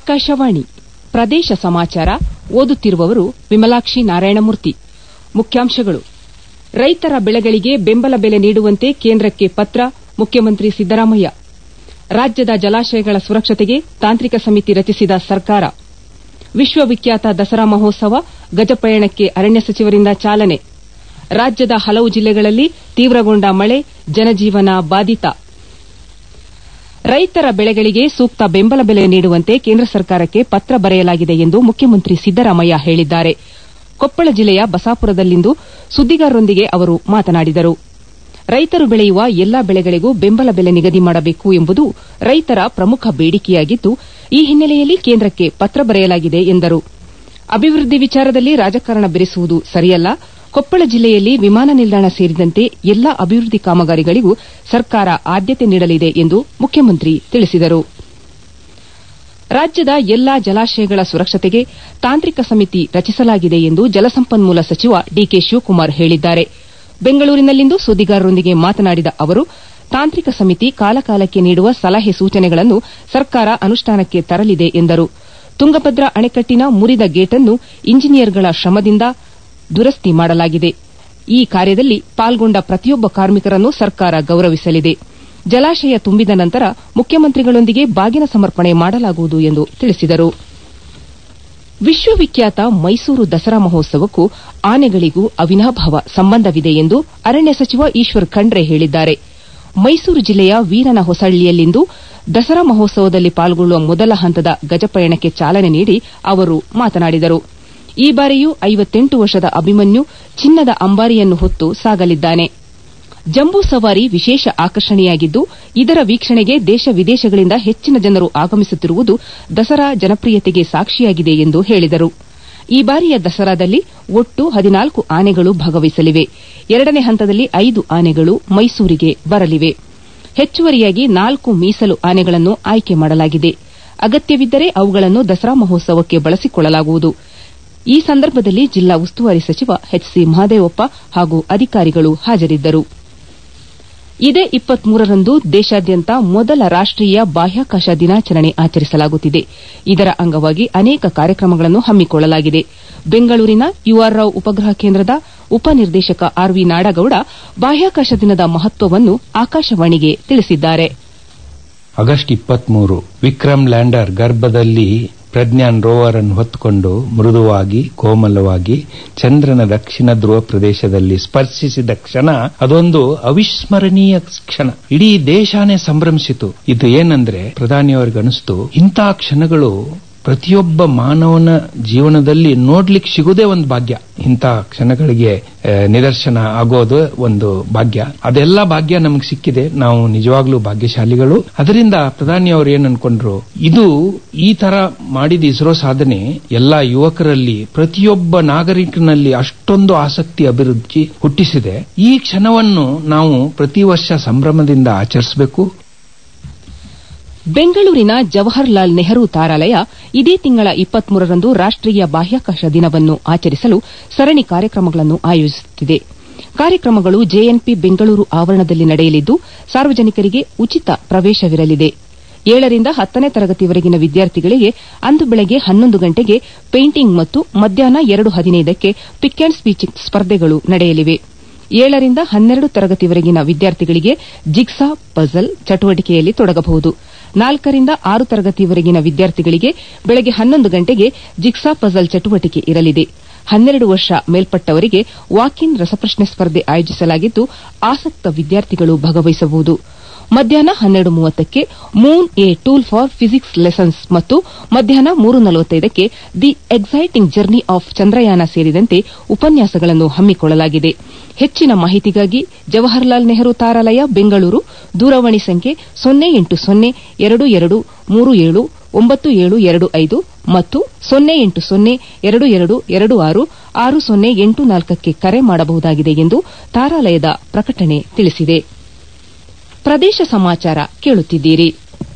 ಆಕಾಶವಾಣಿ ಪ್ರದೇಶ ಸಮಾಚಾರ ಓದುತ್ತಿರುವವರು ವಿಮಲಾಕ್ಷಿ ನಾರಾಯಣಮೂರ್ತಿ ಮುಖ್ಯಾಂಶಗಳು ರೈತರ ಬೆಳೆಗಳಿಗೆ ಬೆಂಬಲ ಬೆಲೆ ನೀಡುವಂತೆ ಕೇಂದ್ರಕ್ಕೆ ಪತ್ರ ಮುಖ್ಯಮಂತ್ರಿ ಸಿದ್ದರಾಮಯ್ಯ ರಾಜ್ಯದ ಜಲಾಶಯಗಳ ಸುರಕ್ಷತೆಗೆ ತಾಂತ್ರಿಕ ಸಮಿತಿ ರಚಿಸಿದ ಸರ್ಕಾರ ವಿಶ್ವವಿಖ್ಯಾತ ದಸರಾ ಮಹೋತ್ಸವ ಗಜಪಯಣಕ್ಕೆ ಅರಣ್ಯ ಸಚಿವರಿಂದ ಚಾಲನೆ ರಾಜ್ಯದ ಹಲವು ಜಿಲ್ಲೆಗಳಲ್ಲಿ ತೀವ್ರಗೊಂಡ ಮಳೆ ಜನಜೀವನ ಬಾಧಿತ ರೈತರ ಬೆಳೆಗಳಿಗೆ ಸೂಕ್ತ ಬೆಂಬಲ ಬೆಲೆ ನೀಡುವಂತೆ ಕೇಂದ್ರ ಸರ್ಕಾರಕ್ಕೆ ಪತ್ರ ಬರೆಯಲಾಗಿದೆ ಎಂದು ಮುಖ್ಯಮಂತ್ರಿ ಸಿದ್ದರಾಮಯ್ಯ ಹೇಳಿದ್ದಾರೆ ಕೊಪ್ಪಳ ಜಿಲ್ಲೆಯ ಬಸಾಪುರದಲ್ಲಿಂದು ಸುದ್ದಿಗಾರರೊಂದಿಗೆ ಅವರು ಮಾತನಾಡಿದರು ರೈತರು ಬೆಳೆಯುವ ಎಲ್ಲಾ ಬೆಳೆಗಳಿಗೂ ಬೆಂಬಲ ಬೆಲೆ ನಿಗದಿ ಮಾಡಬೇಕು ಎಂಬುದು ರೈತರ ಪ್ರಮುಖ ಬೇಡಿಕೆಯಾಗಿದ್ದು ಈ ಹಿನ್ನೆಲೆಯಲ್ಲಿ ಕೇಂದ್ರಕ್ಕೆ ಪತ್ರ ಬರೆಯಲಾಗಿದೆ ಎಂದರು ಅಭಿವೃದ್ದಿ ವಿಚಾರದಲ್ಲಿ ರಾಜಕಾರಣ ಬೆರೆಸುವುದು ಸರಿಯಲ್ಲ ಕೊಪ್ಪಳ ಜಿಲ್ಲೆಯಲ್ಲಿ ವಿಮಾನ ನಿಲ್ದಾಣ ಸೇರಿದಂತೆ ಎಲ್ಲಾ ಅಭಿವೃದ್ದಿ ಕಾಮಗಾರಿಗಳಿಗೂ ಸರ್ಕಾರ ಆದ್ಯತೆ ನೀಡಲಿದೆ ಎಂದು ಮುಖ್ಯಮಂತ್ರಿ ತಿಳಿಸಿದರು ರಾಜ್ಯದ ಎಲ್ಲಾ ಜಲಾಶಯಗಳ ಸುರಕ್ಷತೆಗೆ ತಾಂತ್ರಿಕ ಸಮಿತಿ ರಚಿಸಲಾಗಿದೆ ಎಂದು ಜಲಸಂಪನ್ಮೂಲ ಸಚಿವ ಡಿಕೆ ಶಿವಕುಮಾರ್ ಹೇಳಿದ್ದಾರೆ ಬೆಂಗಳೂರಿನಲ್ಲಿಂದು ಸುದ್ದಿಗಾರರೊಂದಿಗೆ ಮಾತನಾಡಿದ ಅವರು ತಾಂತ್ರಿಕ ಸಮಿತಿ ಕಾಲಕಾಲಕ್ಕೆ ನೀಡುವ ಸಲಹೆ ಸೂಚನೆಗಳನ್ನು ಸರ್ಕಾರ ಅನುಷ್ಠಾನಕ್ಕೆ ತರಲಿದೆ ಎಂದರು ತುಂಗಭದ್ರಾ ಅಣೆಕಟ್ಟಿನ ಮುರಿದ ಗೇಟನ್ನು ಇಂಜಿನಿಯರ್ಗಳ ಶ್ರಮದಿಂದ ದುರಸ್ತಿ ಮಾಡಲಾಗಿದೆ ಈ ಕಾರ್ಯದಲ್ಲಿ ಪಾಲ್ಗೊಂಡ ಪ್ರತಿಯೊಬ್ಬ ಕಾರ್ಮಿಕರನ್ನು ಸರ್ಕಾರ ಗೌರವಿಸಲಿದೆ ಜಲಾಶಯ ತುಂಬಿದ ನಂತರ ಮುಖ್ಯಮಂತ್ರಿಗಳೊಂದಿಗೆ ಬಾಗಿನ ಸಮರ್ಪಣೆ ಮಾಡಲಾಗುವುದು ಎಂದು ತಿಳಿಸಿದರು ವಿಶ್ವವಿಖ್ಯಾತ ಮೈಸೂರು ದಸರಾ ಮಹೋತ್ಸವಕ್ಕೂ ಆನೆಗಳಿಗೂ ಅವಿನಾಭಾವ ಸಂಬಂಧವಿದೆ ಎಂದು ಅರಣ್ಯ ಸಚಿವ ಈಶ್ವರ್ ಖಂಡ್ರೆ ಹೇಳಿದ್ದಾರೆ ಮೈಸೂರು ಜಿಲ್ಲೆಯ ವೀರನ ಹೊಸಳ್ಳಿಯಲ್ಲಿಂದು ದಸರಾ ಮಹೋತ್ಸವದಲ್ಲಿ ಪಾಲ್ಗೊಳ್ಳುವ ಮೊದಲ ಹಂತದ ಗಜಪಯಣಕ್ಕೆ ಚಾಲನೆ ನೀಡಿ ಅವರು ಮಾತನಾಡಿದರು ಈ ಬಾರಿಯೂ ಐವತ್ತೆಂಟು ವರ್ಷದ ಅಭಿಮನ್ಯು ಚಿನ್ನದ ಅಂಬಾರಿಯನ್ನು ಹೊತ್ತು ಸಾಗಲಿದ್ದಾನೆ ಜಂಬೂ ಸವಾರಿ ವಿಶೇಷ ಆಕರ್ಷಣೆಯಾಗಿದ್ದು ಇದರ ವೀಕ್ಷಣೆಗೆ ದೇಶ ವಿದೇಶಗಳಿಂದ ಹೆಚ್ಚಿನ ಜನರು ಆಗಮಿಸುತ್ತಿರುವುದು ದಸರಾ ಜನಪ್ರಿಯತೆಗೆ ಸಾಕ್ಷಿಯಾಗಿದೆ ಎಂದು ಹೇಳಿದರು ಈ ಬಾರಿಯ ದಸರಾದಲ್ಲಿ ಒಟ್ಟು ಹದಿನಾಲ್ಕು ಆನೆಗಳು ಭಾಗವಹಿಸಲಿವೆ ಎರಡನೇ ಹಂತದಲ್ಲಿ ಐದು ಆನೆಗಳು ಮೈಸೂರಿಗೆ ಬರಲಿವೆ ಹೆಚ್ಚುವರಿಯಾಗಿ ನಾಲ್ಕು ಮೀಸಲು ಆನೆಗಳನ್ನು ಆಯ್ಕೆ ಮಾಡಲಾಗಿದೆ ಅಗತ್ಯವಿದ್ದರೆ ಅವುಗಳನ್ನು ದಸರಾ ಮಹೋತ್ಸವಕ್ಕೆ ಬಳಸಿಕೊಳ್ಳಲಾಗುವುದು ಈ ಸಂದರ್ಭದಲ್ಲಿ ಜಿಲ್ಲಾ ಉಸ್ತುವಾರಿ ಸಚಿವ ಎಚ್ ಸಿ ಮಹದೇವಪ್ಪ ಹಾಗೂ ಅಧಿಕಾರಿಗಳು ಹಾಜರಿದ್ದರು ಇದೇ ರಂದು ದೇಶಾದ್ಯಂತ ಮೊದಲ ರಾಷ್ಟೀಯ ಬಾಹ್ಯಾಕಾಶ ದಿನಾಚರಣೆ ಆಚರಿಸಲಾಗುತ್ತಿದೆ ಇದರ ಅಂಗವಾಗಿ ಅನೇಕ ಕಾರ್ಯಕ್ರಮಗಳನ್ನು ಹಮ್ಮಿಕೊಳ್ಳಲಾಗಿದೆ ಬೆಂಗಳೂರಿನ ಯುಆರ್ ರಾವ್ ಉಪಗ್ರಹ ಕೇಂದ್ರದ ಉಪನಿರ್ದೇಶಕ ಆರ್ ವಿ ನಾಡಗೌಡ ಬಾಹ್ಯಾಕಾಶ ದಿನದ ಮಹತ್ವವನ್ನು ಆಕಾಶವಾಣಿಗೆ ತಿಳಿಸಿದ್ದಾರೆ ಆಗಸ್ಟ್ ಇಪ್ಪತ್ಮೂರು ವಿಕ್ರಮ್ ಲ್ಯಾಂಡರ್ ಗರ್ಭದಲ್ಲಿ ಪ್ರಜ್ಞಾನ್ ರೋವರ್ ಅನ್ನು ಹೊತ್ತುಕೊಂಡು ಮೃದುವಾಗಿ ಕೋಮಲವಾಗಿ ಚಂದ್ರನ ದಕ್ಷಿಣ ಧ್ರುವ ಪ್ರದೇಶದಲ್ಲಿ ಸ್ಪರ್ಶಿಸಿದ ಕ್ಷಣ ಅದೊಂದು ಅವಿಸ್ಮರಣೀಯ ಕ್ಷಣ ಇಡೀ ದೇಶಾನೇ ಸಂಭ್ರಮಿಸಿತು ಇದು ಏನಂದ್ರೆ ಪ್ರಧಾನಿಯವರಿಗೆ ಅನಿಸ್ತು ಇಂತಹ ಕ್ಷಣಗಳು ಪ್ರತಿಯೊಬ್ಬ ಮಾನವನ ಜೀವನದಲ್ಲಿ ನೋಡ್ಲಿಕ್ಕೆ ಸಿಗುದೇ ಒಂದು ಭಾಗ್ಯ ಇಂಥ ಕ್ಷಣಗಳಿಗೆ ನಿದರ್ಶನ ಆಗೋದು ಒಂದು ಭಾಗ್ಯ ಅದೆಲ್ಲ ಭಾಗ್ಯ ನಮಗೆ ಸಿಕ್ಕಿದೆ ನಾವು ನಿಜವಾಗ್ಲೂ ಭಾಗ್ಯಶಾಲಿಗಳು ಅದರಿಂದ ಪ್ರಧಾನಿಯವರು ಏನ್ ಅನ್ಕೊಂಡ್ರು ಇದು ಈ ತರ ಮಾಡಿದ ಇಸ್ರೋ ಸಾಧನೆ ಎಲ್ಲಾ ಯುವಕರಲ್ಲಿ ಪ್ರತಿಯೊಬ್ಬ ನಾಗರಿಕನಲ್ಲಿ ಅಷ್ಟೊಂದು ಆಸಕ್ತಿ ಅಭಿವೃದ್ಧಿ ಹುಟ್ಟಿಸಿದೆ ಈ ಕ್ಷಣವನ್ನು ನಾವು ಪ್ರತಿ ವರ್ಷ ಸಂಭ್ರಮದಿಂದ ಆಚರಿಸಬೇಕು ಬೆಂಗಳೂರಿನ ಜವಾಹರ್ಲಾಲ್ ನೆಹರು ತಾರಾಲಯ ಇದೇ ತಿಂಗಳ ರಂದು ರಾಷ್ಟೀಯ ಬಾಹ್ಯಾಕಾಶ ದಿನವನ್ನು ಆಚರಿಸಲು ಸರಣಿ ಕಾರ್ಯಕ್ರಮಗಳನ್ನು ಆಯೋಜಿಸುತ್ತಿದೆ ಕಾರ್ಯಕ್ರಮಗಳು ಜೆಎನ್ಪಿ ಬೆಂಗಳೂರು ಆವರಣದಲ್ಲಿ ನಡೆಯಲಿದ್ದು ಸಾರ್ವಜನಿಕರಿಗೆ ಉಚಿತ ಪ್ರವೇಶವಿರಲಿದೆ ಏಳರಿಂದ ಹತ್ತನೇ ತರಗತಿವರೆಗಿನ ವಿದ್ಯಾರ್ಥಿಗಳಿಗೆ ಅಂದು ಬೆಳಗ್ಗೆ ಹನ್ನೊಂದು ಗಂಟೆಗೆ ಪೇಂಟಿಂಗ್ ಮತ್ತು ಮಧ್ಯಾಹ್ನ ಎರಡು ಹದಿನೈದಕ್ಕೆ ಪಿಕ್ ಅಂಡ್ ಸ್ಪೀಚ್ ಸ್ಪರ್ಧೆಗಳು ನಡೆಯಲಿವೆ ಏಳರಿಂದ ಹನ್ನೆರಡು ತರಗತಿವರೆಗಿನ ವಿದ್ಯಾರ್ಥಿಗಳಿಗೆ ಜಿಗ್ಸಾ ಪಜಲ್ ಚಟುವಟಿಕೆಯಲ್ಲಿ ತೊಡಗಬಹುದು ನಾಲ್ಕರಿಂದ ಆರು ತರಗತಿವರೆಗಿನ ವಿದ್ಯಾರ್ಥಿಗಳಿಗೆ ಬೆಳಗ್ಗೆ ಹನ್ನೊಂದು ಗಂಟೆಗೆ ಜಿಗ್ಸಾ ಪಜಲ್ ಚಟುವಟಿಕೆ ಇರಲಿದೆ ಹನ್ನೆರಡು ವರ್ಷ ಮೇಲ್ಪಟ್ಟವರಿಗೆ ವಾಕ್ ಇನ್ ರಸಪ್ರಶ್ನೆ ಸ್ಪರ್ಧೆ ಆಯೋಜಿಸಲಾಗಿದ್ದು ಆಸಕ್ತ ವಿದ್ಯಾರ್ಥಿಗಳು ಭಾಗವಹಿಸಬಹುದು ಮಧ್ಯಾಹ್ನ ಹನ್ನೆರಡು ಮೂವತ್ತಕ್ಕೆ moon a tool for physics lessons ಮತ್ತು ಮಧ್ಯಾಹ್ನ ಮೂರು ನಲವತ್ತೈದಕ್ಕೆ the exciting journey of Chandrayaan ಸೇರಿದಂತೆ ಉಪನ್ಯಾಸಗಳನ್ನು ಹಮ್ಮಿಕೊಳ್ಳಲಾಗಿದೆ ಹೆಚ್ಚಿನ ಮಾಹಿತಿಗಾಗಿ ಜವಾಹರ್ಲಾಲ್ ನೆಹರು ತಾರಾಲಯ ಬೆಂಗಳೂರು ದೂರವಾಣಿ ಸಂಖ್ಯೆ ಸೊನ್ನೆ ಎಂಟು ಸೊನ್ನೆ ಎರಡು ಎರಡು ಮೂರು ಏಳು ಒಂಬತ್ತು ಏಳು ಎರಡು ಐದು ಮತ್ತು ಸೊನ್ನೆ ಎಂಟು ಸೊನ್ನೆ ಎರಡು ಎರಡು ಎರಡು ಆರು ಆರು ಸೊನ್ನೆ ಎಂಟು ನಾಲ್ಕಕ್ಕೆ ಕರೆ ಮಾಡಬಹುದಾಗಿದೆ ಎಂದು ತಾರಾಲಯದ ಪ್ರಕಟಣೆ ತಿಳಿಸಿದೆ ಪ್ರದೇಶ ಸಮಾಚಾರ ಕೇಳುತ್ತಿದ್ದೀರಿ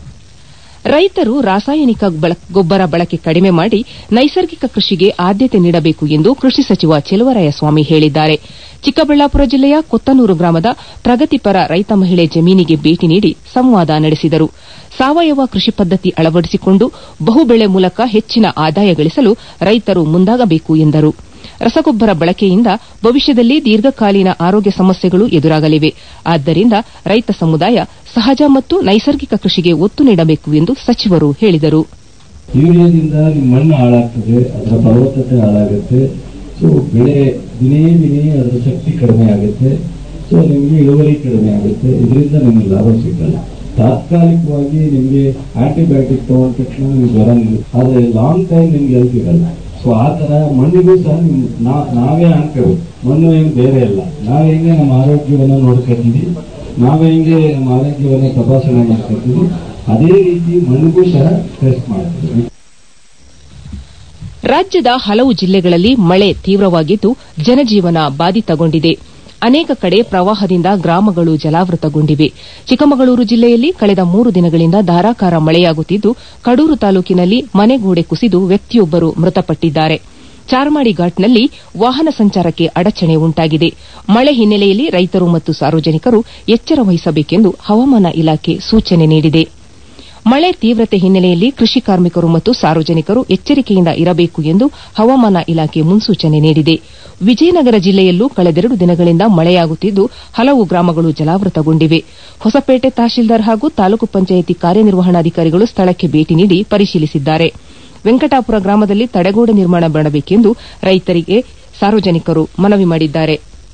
ರೈತರು ರಾಸಾಯನಿಕ ಗೊಬ್ಬರ ಬಳಕೆ ಕಡಿಮೆ ಮಾಡಿ ನೈಸರ್ಗಿಕ ಕೃಷಿಗೆ ಆದ್ಯತೆ ನೀಡಬೇಕು ಎಂದು ಕೃಷಿ ಸಚಿವ ಚೆಲುವರಾಯಸ್ವಾಮಿ ಹೇಳಿದ್ದಾರೆ ಚಿಕ್ಕಬಳ್ಳಾಪುರ ಜಿಲ್ಲೆಯ ಕೊತ್ತನೂರು ಗ್ರಾಮದ ಪ್ರಗತಿಪರ ರೈತ ಮಹಿಳೆ ಜಮೀನಿಗೆ ಭೇಟಿ ನೀಡಿ ಸಂವಾದ ನಡೆಸಿದರು ಸಾವಯವ ಕೃಷಿ ಪದ್ದತಿ ಅಳವಡಿಸಿಕೊಂಡು ಬಹುಬೆಳೆ ಮೂಲಕ ಹೆಚ್ಚಿನ ಆದಾಯ ಗಳಿಸಲು ರೈತರು ಮುಂದಾಗಬೇಕು ಎಂದರು ರಸಗೊಬ್ಬರ ಬಳಕೆಯಿಂದ ಭವಿಷ್ಯದಲ್ಲಿ ದೀರ್ಘಕಾಲೀನ ಆರೋಗ್ಯ ಸಮಸ್ಯೆಗಳು ಎದುರಾಗಲಿವೆ ಆದ್ದರಿಂದ ರೈತ ಸಮುದಾಯ ಸಹಜ ಮತ್ತು ನೈಸರ್ಗಿಕ ಕೃಷಿಗೆ ಒತ್ತು ನೀಡಬೇಕು ಎಂದು ಸಚಿವರು ಹೇಳಿದರು ಯೂರಿಯಾದಿಂದ ನಿಮ್ಮ ಮಣ್ಣು ಹಾಳಾಗ್ತದೆ ಅದರ ಫಲವತ್ತತೆ ಹಾಳಾಗುತ್ತೆ ಸೊ ಬೆಳೆ ದಿನೇ ದಿನೇ ಅದರ ಶಕ್ತಿ ಕಡಿಮೆ ಆಗುತ್ತೆ ಸೊ ನಿಮಗೆ ಇಳುವರಿ ಕಡಿಮೆ ಆಗುತ್ತೆ ಇದರಿಂದ ನಿಮಗೆ ಲಾಭ ಸಿಗಲ್ಲ ತಾತ್ಕಾಲಿಕವಾಗಿ ನಿಮಗೆ ಆಂಟಿಬಯೋಟಿಕ್ ತಗೊಂಡ ತಕ್ಷಣ ನಿಮ್ಗೆ ಜ್ವರ ನಿಲ್ಲುತ್ತೆ ಆದರೆ ಲಾಂಗ್ ಟೈಮ್ ನಿಮ್ಗೆ ಹೆಲ್ತ್ ಇರಲ್ಲ ಸೊ ಆ ತರ ಮಣ್ಣಿಗೂ ಸಹ ನಿಮ್ ನಾ- ನಾವೇ ಹಾಕಬೇಕು ಮಣ್ಣು ಏನು ಬೇರೆ ಅಲ್ಲ ನಾವ್ ಹೆಂಗೆ ನಮ್ಮ ಆರೋಗ್ಯವನ್ನ ನೋಡ್ಕೊತೀವಿ ನಾವೇ ಹೆಂಗೆ ನಮ್ಮ ಆರೋಗ್ಯವನ್ನ ತಪಾಸಣೆ ಮಾಡ್ಕೊತೀವಿ ಅದೇ ರೀತಿ ಮಣ್ಣಿಗೂ ಸಹ ಟೆಸ್ಟ್ ಮಾಡ್ತೀವಿ ರಾಜ್ಯದ ಹಲವು ಜಿಲ್ಲೆಗಳಲ್ಲಿ ಮಳೆ ತೀವ್ರವಾಗಿದ್ದು ಜನಜೀವನ ಬಾಧಿತಗೊಂಡಿದೆ ಅನೇಕ ಕಡೆ ಪ್ರವಾಹದಿಂದ ಗ್ರಾಮಗಳು ಜಲಾವೃತಗೊಂಡಿವೆ ಚಿಕ್ಕಮಗಳೂರು ಜಿಲ್ಲೆಯಲ್ಲಿ ಕಳೆದ ಮೂರು ದಿನಗಳಿಂದ ಧಾರಾಕಾರ ಮಳೆಯಾಗುತ್ತಿದ್ದು ಕಡೂರು ತಾಲೂಕಿನಲ್ಲಿ ಮನೆಗೋಡೆ ಕುಸಿದು ವ್ಯಕ್ತಿಯೊಬ್ಬರು ಮೃತಪಟ್ಟಿದ್ದಾರೆ ಚಾರ್ಮಾಡಿ ಘಾಟ್ನಲ್ಲಿ ವಾಹನ ಸಂಚಾರಕ್ಕೆ ಅಡಚಣೆ ಉಂಟಾಗಿದೆ ಮಳೆ ಹಿನ್ನೆಲೆಯಲ್ಲಿ ರೈತರು ಮತ್ತು ಸಾರ್ವಜನಿಕರು ಎಚ್ಚರ ವಹಿಸಬೇಕೆಂದು ಹವಾಮಾನ ಇಲಾಖೆ ಸೂಚನೆ ನೀಡಿದೆ ಮಳೆ ತೀವ್ರತೆ ಹಿನ್ನೆಲೆಯಲ್ಲಿ ಕೃಷಿ ಕಾರ್ಮಿಕರು ಮತ್ತು ಸಾರ್ವಜನಿಕರು ಎಚ್ಚರಿಕೆಯಿಂದ ಇರಬೇಕು ಎಂದು ಹವಾಮಾನ ಇಲಾಖೆ ಮುನ್ಸೂಚನೆ ನೀಡಿದೆ ವಿಜಯನಗರ ಜಿಲ್ಲೆಯಲ್ಲೂ ಕಳೆದೆರಡು ದಿನಗಳಿಂದ ಮಳೆಯಾಗುತ್ತಿದ್ದು ಹಲವು ಗ್ರಾಮಗಳು ಜಲಾವೃತಗೊಂಡಿವೆ ಹೊಸಪೇಟೆ ತಹಶೀಲ್ದಾರ್ ಹಾಗೂ ತಾಲೂಕು ಪಂಚಾಯಿತಿ ಕಾರ್ಯನಿರ್ವಹಣಾಧಿಕಾರಿಗಳು ಸ್ಥಳಕ್ಕೆ ಭೇಟಿ ನೀಡಿ ಪರಿಶೀಲಿಸಿದ್ದಾರೆ ವೆಂಕಟಾಪುರ ಗ್ರಾಮದಲ್ಲಿ ತಡೆಗೋಡೆ ನಿರ್ಮಾಣ ಮಾಡಬೇಕೆಂದು ರೈತರಿಗೆ ಸಾರ್ವಜನಿಕರು ಮನವಿ ಮಾಡಿದ್ದಾರೆ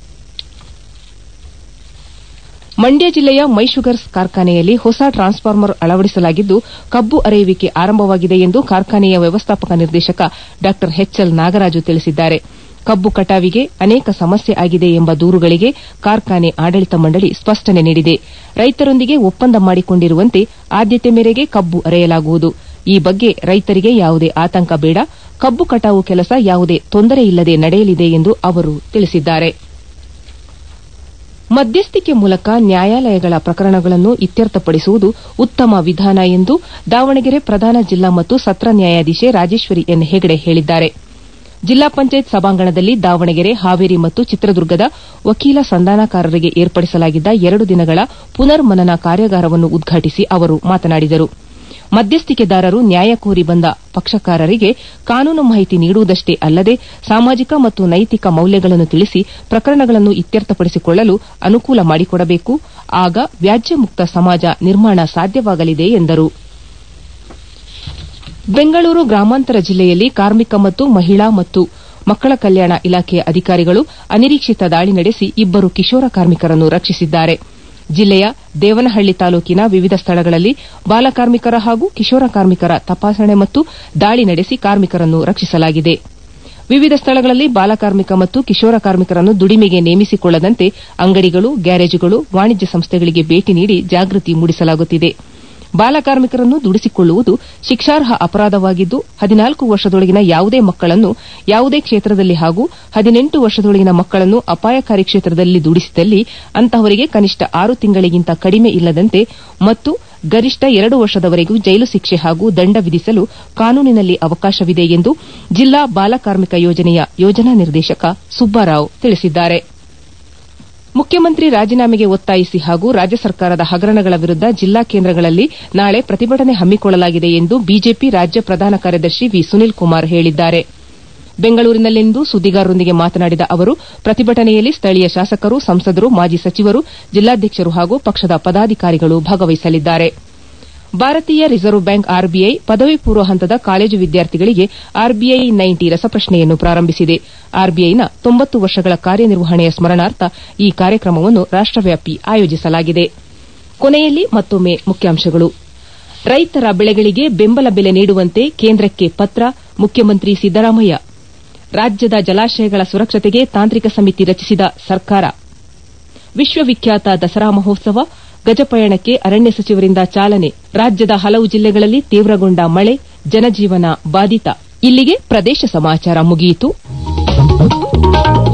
ಮಂಡ್ಯ ಜಿಲ್ಲೆಯ ಮೈ ಶುಗರ್ಸ್ ಕಾರ್ಖಾನೆಯಲ್ಲಿ ಹೊಸ ಟ್ರಾನ್ಸ್ಫಾರ್ಮರ್ ಅಳವಡಿಸಲಾಗಿದ್ದು ಕಬ್ಬು ಅರೆಯುವಿಕೆ ಆರಂಭವಾಗಿದೆ ಎಂದು ಕಾರ್ಖಾನೆಯ ವ್ಯವಸ್ಥಾಪಕ ನಿರ್ದೇಶಕ ಡಾ ಎಚ್ಎಲ್ ನಾಗರಾಜು ತಿಳಿಸಿದ್ದಾರೆ ಕಬ್ಬು ಕಟಾವಿಗೆ ಅನೇಕ ಸಮಸ್ಯೆ ಆಗಿದೆ ಎಂಬ ದೂರುಗಳಿಗೆ ಕಾರ್ಖಾನೆ ಆಡಳಿತ ಮಂಡಳಿ ಸ್ಪಷ್ಟನೆ ನೀಡಿದೆ ರೈತರೊಂದಿಗೆ ಒಪ್ಪಂದ ಮಾಡಿಕೊಂಡಿರುವಂತೆ ಆದ್ಯತೆ ಮೇರೆಗೆ ಕಬ್ಬು ಅರೆಯಲಾಗುವುದು ಈ ಬಗ್ಗೆ ರೈತರಿಗೆ ಯಾವುದೇ ಆತಂಕ ಬೇಡ ಕಬ್ಬು ಕಟಾವು ಕೆಲಸ ಯಾವುದೇ ತೊಂದರೆ ಇಲ್ಲದೆ ನಡೆಯಲಿದೆ ಎಂದು ಅವರು ತಿಳಿಸಿದ್ದಾರೆ ಮಧ್ಯಸ್ಥಿಕೆ ಮೂಲಕ ನ್ಯಾಯಾಲಯಗಳ ಪ್ರಕರಣಗಳನ್ನು ಇತ್ಯರ್ಥಪಡಿಸುವುದು ಉತ್ತಮ ವಿಧಾನ ಎಂದು ದಾವಣಗೆರೆ ಪ್ರಧಾನ ಜಿಲ್ಲಾ ಮತ್ತು ಸತ್ರ ನ್ಯಾಯಾಧೀಶೆ ರಾಜೇಶ್ವರಿ ಎನ್ ಹೆಗಡೆ ಹೇಳಿದ್ದಾರೆ ಜಿಲ್ಲಾ ಪಂಚಾಯತ್ ಸಭಾಂಗಣದಲ್ಲಿ ದಾವಣಗೆರೆ ಹಾವೇರಿ ಮತ್ತು ಚಿತ್ರದುರ್ಗದ ವಕೀಲ ಸಂಧಾನಕಾರರಿಗೆ ಏರ್ಪಡಿಸಲಾಗಿದ್ದ ಎರಡು ದಿನಗಳ ಪುನರ್ ಮನನ ಕಾರ್ಯಾಗಾರವನ್ನು ಉದ್ಘಾಟಿಸಿ ಅವರು ಮಾತನಾಡಿದರು ಮಧ್ಯಸ್ಥಿಕೆದಾರರು ನ್ಯಾಯ ಕೋರಿ ಬಂದ ಪಕ್ಷಕಾರರಿಗೆ ಕಾನೂನು ಮಾಹಿತಿ ನೀಡುವುದಷ್ಟೇ ಅಲ್ಲದೆ ಸಾಮಾಜಿಕ ಮತ್ತು ನೈತಿಕ ಮೌಲ್ಯಗಳನ್ನು ತಿಳಿಸಿ ಪ್ರಕರಣಗಳನ್ನು ಇತ್ಯರ್ಥಪಡಿಸಿಕೊಳ್ಳಲು ಅನುಕೂಲ ಮಾಡಿಕೊಡಬೇಕು ಆಗ ವ್ಯಾಜ್ಯ ಮುಕ್ತ ಸಮಾಜ ನಿರ್ಮಾಣ ಸಾಧ್ಯವಾಗಲಿದೆ ಎಂದರು ಬೆಂಗಳೂರು ಗ್ರಾಮಾಂತರ ಜಿಲ್ಲೆಯಲ್ಲಿ ಕಾರ್ಮಿಕ ಮತ್ತು ಮಹಿಳಾ ಮತ್ತು ಮಕ್ಕಳ ಕಲ್ಯಾಣ ಇಲಾಖೆಯ ಅಧಿಕಾರಿಗಳು ಅನಿರೀಕ್ಷಿತ ದಾಳಿ ನಡೆಸಿ ಇಬ್ಬರು ಕಿಶೋರ ಕಾರ್ಮಿಕರನ್ನು ರಕ್ಷಿಸಿದ್ದಾರೆ ಜಿಲ್ಲೆಯ ದೇವನಹಳ್ಳಿ ತಾಲೂಕಿನ ವಿವಿಧ ಸ್ಥಳಗಳಲ್ಲಿ ಬಾಲಕಾರ್ಮಿಕರ ಹಾಗೂ ಕಿಶೋರ ಕಾರ್ಮಿಕರ ತಪಾಸಣೆ ಮತ್ತು ದಾಳಿ ನಡೆಸಿ ಕಾರ್ಮಿಕರನ್ನು ರಕ್ಷಿಸಲಾಗಿದೆ ವಿವಿಧ ಸ್ಥಳಗಳಲ್ಲಿ ಬಾಲಕಾರ್ಮಿಕ ಮತ್ತು ಕಿಶೋರ ಕಾರ್ಮಿಕರನ್ನು ದುಡಿಮೆಗೆ ನೇಮಿಸಿಕೊಳ್ಳದಂತೆ ಅಂಗಡಿಗಳು ಗ್ಯಾರೇಜುಗಳು ವಾಣಿಜ್ಯ ಸಂಸ್ಥೆಗಳಿಗೆ ಭೇಟಿ ನೀಡಿ ಜಾಗೃತಿ ಮೂಡಿಸಲಾಗುತ್ತಿದೆ ಬಾಲಕಾರ್ಮಿಕರನ್ನು ದುಡಿಸಿಕೊಳ್ಳುವುದು ಶಿಕ್ಷಾರ್ಹ ಅಪರಾಧವಾಗಿದ್ದು ಹದಿನಾಲ್ಕು ವರ್ಷದೊಳಗಿನ ಯಾವುದೇ ಮಕ್ಕಳನ್ನು ಯಾವುದೇ ಕ್ಷೇತ್ರದಲ್ಲಿ ಹಾಗೂ ಹದಿನೆಂಟು ವರ್ಷದೊಳಗಿನ ಮಕ್ಕಳನ್ನು ಅಪಾಯಕಾರಿ ಕ್ಷೇತ್ರದಲ್ಲಿ ದುಡಿಸಿದಲ್ಲಿ ಅಂತಹವರಿಗೆ ಕನಿಷ್ಠ ಆರು ತಿಂಗಳಿಗಿಂತ ಕಡಿಮೆ ಇಲ್ಲದಂತೆ ಮತ್ತು ಗರಿಷ್ಠ ಎರಡು ವರ್ಷದವರೆಗೂ ಜೈಲು ಶಿಕ್ಷೆ ಹಾಗೂ ದಂಡ ವಿಧಿಸಲು ಕಾನೂನಿನಲ್ಲಿ ಅವಕಾಶವಿದೆ ಎಂದು ಜಿಲ್ಲಾ ಬಾಲಕಾರ್ಮಿಕ ಯೋಜನೆಯ ಯೋಜನಾ ನಿರ್ದೇಶಕ ಸುಬ್ಬರಾವ್ ತಿಳಿಸಿದ್ದಾರೆ ಮುಖ್ಯಮಂತ್ರಿ ರಾಜೀನಾಮೆಗೆ ಒತ್ತಾಯಿಸಿ ಹಾಗೂ ರಾಜ್ಯ ಸರ್ಕಾರದ ಹಗರಣಗಳ ವಿರುದ್ದ ಜಿಲ್ಲಾ ಕೇಂದ್ರಗಳಲ್ಲಿ ನಾಳೆ ಪ್ರತಿಭಟನೆ ಹಮ್ಮಿಕೊಳ್ಳಲಾಗಿದೆ ಎಂದು ಬಿಜೆಪಿ ರಾಜ್ಯ ಪ್ರಧಾನ ಕಾರ್ಯದರ್ಶಿ ವಿ ಸುನೀಲ್ ಕುಮಾರ್ ಹೇಳಿದ್ದಾರೆ ಬೆಂಗಳೂರಿನಲ್ಲಿಂದು ಸುದ್ದಿಗಾರರೊಂದಿಗೆ ಮಾತನಾಡಿದ ಅವರು ಪ್ರತಿಭಟನೆಯಲ್ಲಿ ಸ್ಥಳೀಯ ಶಾಸಕರು ಸಂಸದರು ಮಾಜಿ ಸಚಿವರು ಜಿಲ್ಲಾಧ್ಯಕ್ಷರು ಹಾಗೂ ಪಕ್ಷದ ಪದಾಧಿಕಾರಿಗಳು ಭಾಗವಹಿಸಲಿದ್ದಾರೆ ಭಾರತೀಯ ರಿಸರ್ವ್ ಬ್ಯಾಂಕ್ ಆರ್ಬಿಐ ಪದವಿ ಪೂರ್ವ ಹಂತದ ಕಾಲೇಜು ವಿದ್ಯಾರ್ಥಿಗಳಿಗೆ ಆರ್ಬಿಐ ನೈಂಟಿ ರಸಪ್ರಶ್ನೆಯನ್ನು ಪ್ರಾರಂಭಿಸಿದೆ ಆರ್ಬಿಐನ ತೊಂಬತ್ತು ವರ್ಷಗಳ ಕಾರ್ಯನಿರ್ವಹಣೆಯ ಸ್ಮರಣಾರ್ಥ ಈ ಕಾರ್ಯಕ್ರಮವನ್ನು ರಾಷ್ಟವ್ಯಾಪಿ ಆಯೋಜಿಸಲಾಗಿದೆ ಕೊನೆಯಲ್ಲಿ ಮತ್ತೊಮ್ಮೆ ಮುಖ್ಯಾಂಶಗಳು ರೈತರ ಬೆಳೆಗಳಿಗೆ ಬೆಂಬಲ ಬೆಲೆ ನೀಡುವಂತೆ ಕೇಂದ್ರಕ್ಕೆ ಪತ್ರ ಮುಖ್ಯಮಂತ್ರಿ ಸಿದ್ದರಾಮಯ್ಯ ರಾಜ್ಯದ ಜಲಾಶಯಗಳ ಸುರಕ್ಷತೆಗೆ ತಾಂತ್ರಿಕ ಸಮಿತಿ ರಚಿಸಿದ ಸರ್ಕಾರ ವಿಶ್ವವಿಖ್ಯಾತ ದಸರಾ ಮಹೋತ್ಸವ ಗಜಪಯಣಕ್ಕೆ ಅರಣ್ಯ ಸಚಿವರಿಂದ ಚಾಲನೆ ರಾಜ್ಯದ ಹಲವು ಜಿಲ್ಲೆಗಳಲ್ಲಿ ತೀವ್ರಗೊಂಡ ಮಳೆ ಜನಜೀವನ ಬಾಧಿತ ಇಲ್ಲಿಗೆ ಪ್ರದೇಶ ಸಮಾಚಾರ ಮುಗಿಯಿತು